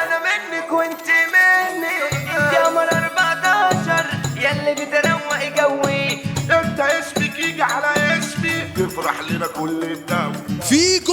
انا منك وانت مني انت قمر 14 يلي بتروق جوي انت اسمك يجي على اسمي تفرح لنا كل الدم فيكو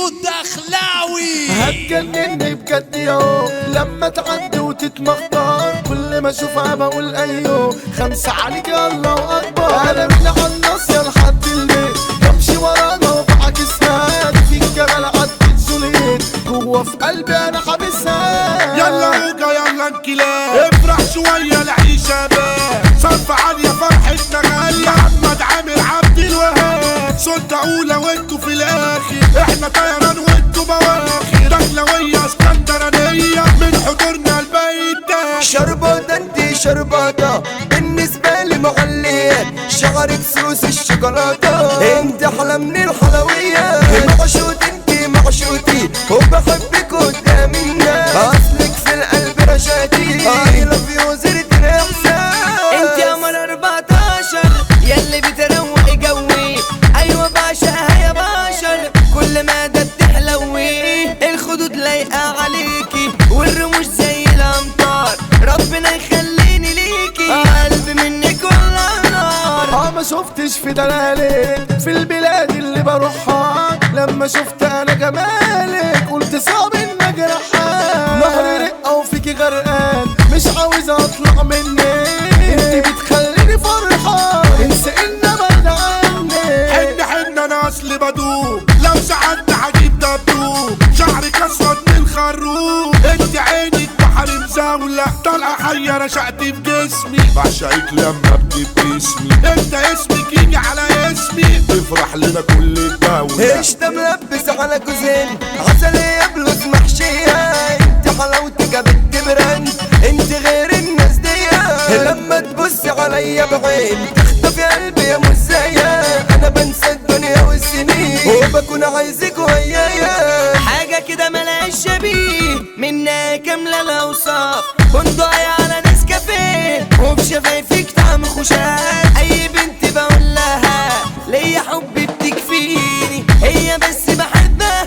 الدخلاوي هتجنني بجد ياهو لما تعدي وتتمخطر كل ما اشوفها بقول ايوه خمسة عليك يا الله اكبر انا من على النص يا لحد البيت بمشي ورانا وبعكسها في الجبل عدت سوليت جوه في قلبي انا حابسها يلا اوجا يلا انكلاب افرح شوية العيشة باب صرف عالية فرحتنا غالية محمد عامر عبد الوهاب سلطة أولى وانتوا في الآخر احنا طيران وانتوا بواخر دخلوية اسكندرانية من حضورنا البيت ده شربات انت شرباتة بالنسبة لي معلية شعرك سوس الشوكولاتة انت احلى من الحلويات معشوط انت معشوتي وبحبك قدام الناس اصلك في القلب رشاتي I love you زرت الاحساس انت قمر 14 يلي بتروق جوي ايوه بعشقها يا بشر كل ما ده بتحلوي الخدود لايقه عليكي والرموش زي الامطار ربنا يخليني ليكي قلبي منك والله نار اه ما شفتش في دلالك في البلاد اللي بروحها لما شفت انا جمالك قلت صعب ان اجرحها نهر رقه وفيكي غرقان مش عاوز اطلع منك انت بتخليني فرحان انسى ان ابعد عنك حن حن انا اصلي بدوب لو ساعدت هجيب دبدوب شعرك اسود من خروب انت عينك بحر مزاولة طالعة حية رشقت في جسمي بعشقك لما بتبتسمي انت اسمك يجي على اسمي تفرح لنا كل الدولة ايش ده ملبس على جوزين عسلية بلوز محشية انت حلاوتك بنت براند انت غير الناس دي لما تبص عليا بعين تخطفي قلبي يا مزايا انا بنسى الدنيا والسنين وبكون عايزك ويايا حاجة كده ملهاش شبيه منها كاملة الأوصاف بندقية على ناس كافيه وبشفايفك طعم خشاف أي بنت بقول لها ليا حب بتكفيني هي بس بحبها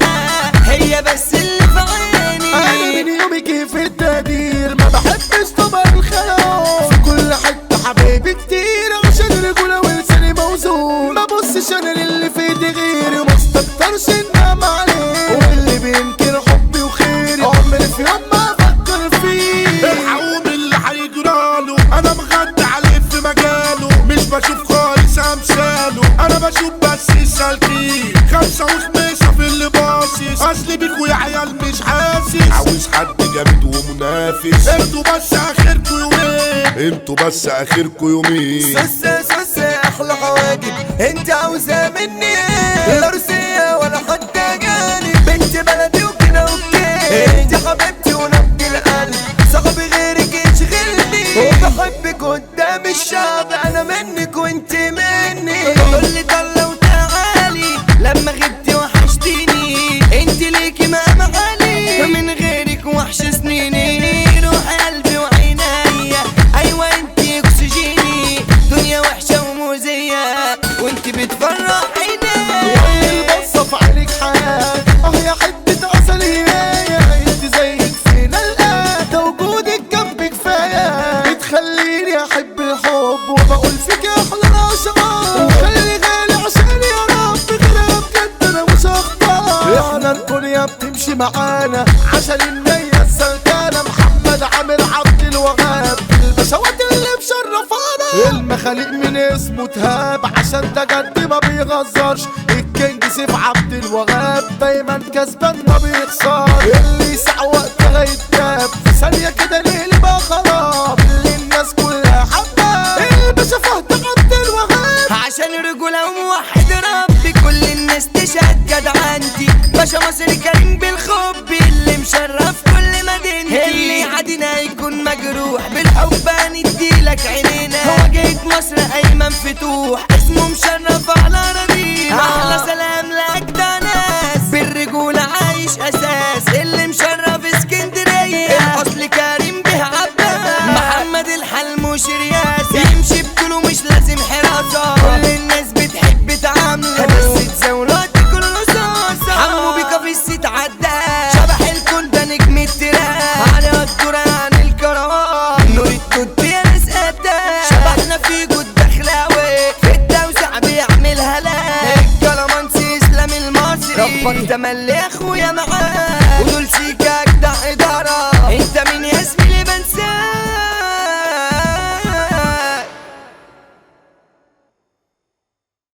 هي بس اللي في انا عيني من يومك في التقدير ما بحبش طبع الخلاف في كل حته حبايبي كتير عشان الرجوله ولساني موزون ما ببصش انا للي في ايدي غيري وما استكترش انام عليه واللي بينكر حبي وخيري عمري في يوم ما افكر فيه الحقوم اللي هيجراله انا مغدى عليه في مجاله مش بشوف خالص امثاله انا بشوف بس السالكين خمسة وخميسة في اللي باصص اصل بيكوا يا عيال مش حاسس عاوز حد جامد ومنافس انتوا بس اخركوا يومين انتوا بس اخركوا يومين سوسة سوسة احلى حواجب انت عاوزة مني ايه لا روسية ولا حتى جانب بنت بلدي وكده اوكي انت حبيبتي ونبض القلب صاحبي غيرك يشغلني وبحبك قدام الشعب انا منك وانت مني قول لي طلة وتعالي لما غبتي وحشتيني انت ليكي مقام عالي من غيرك وحش سنيني روح قلبي وعينيا ايوه انت اكسجيني دنيا وحشة ومؤذية وانت بتفرح عيني البصة في عينك حياة اه يا حتة عسل هي انت زيك فينا الآن ده وجودك جنبي كفاية بتخليني احب الحب وبقول فيك احلى الاشعار وخلي غالي عشان يا رب غيرها بجد انا مش هختار احنا الدنيا بتمشي معانا عشان النية السلكانة محمد عامر عبد الوهاب البشوات اللي مشرفانا المخاليق من اسمه تهاب عشان ده جد ما بيغزرش الكينج سيف عبد الوهاب دايما كسبان ما بيخسر اللي يسعى وقتها يتجاب في ثانية كده ليه بقى خراب اللي الناس كلها حباه الباشا فهد عبد الوهاب عشان رجولة وموحد ربي كل الناس تشهد جدعنتي باشا مصر كريم بالحب اللي مشرف كل مدينتي اللي عادينا يكون مجروح بالحب هنديلك عينينا واجهة مصر ايمن فتوح اسمه مشرف على ربينا احلى سلام لاجدع ناس بالرجولة عايش اساس اللي مشرف اسكندرية الاصل كريم به عباس محمد الحلم شرياسة يمشي بطوله مش لازم حراسة كل الناس بتحب تعامله بس تزاولات كل رصاصة حمو بيكا في الست عدى شبح الكون ده نجم التراك على قد صاحبك تملي يا اخويا معاك